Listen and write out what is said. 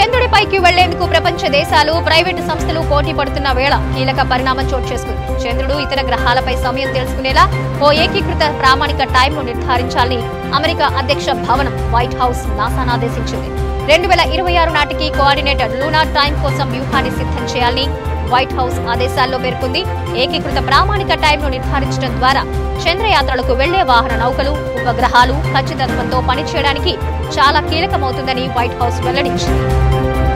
చంద్రుడిపైకి వెళ్లేందుకు ప్రపంచ దేశాలు ప్రైవేటు సంస్థలు పోటీ పడుతున్న వేళ కీలక పరిణామం చోటు చేసుకుంది చంద్రుడు ఇతర గ్రహాలపై సమయం తెలుసుకునేలా ఓ ఏకీకృత ప్రామాణిక టైంను నిర్ధారించాలని అమెరికా అధ్యక్ష భవనం వైట్ హౌస్ నాసాను ఆదేశించింది రెండు వేల ఇరవై ఆరు నాటికి కోఆర్డినేటెడ్ లూనార్ టైం కోసం వ్యూహాన్ని సిద్ధం చేయాలని వైట్ హౌస్ ఆదేశాల్లో పేర్కొంది ఏకీకృత ప్రామాణిక టైంను నిర్ధారించడం ద్వారా చంద్రయాత్రలకు వెళ్లే వాహన నౌకలు ఉపగ్రహాలు ఖచ్చితత్వంతో పనిచేయడానికి చాలా కీలకమవుతుందని వైట్ హౌస్ వెల్లడించింది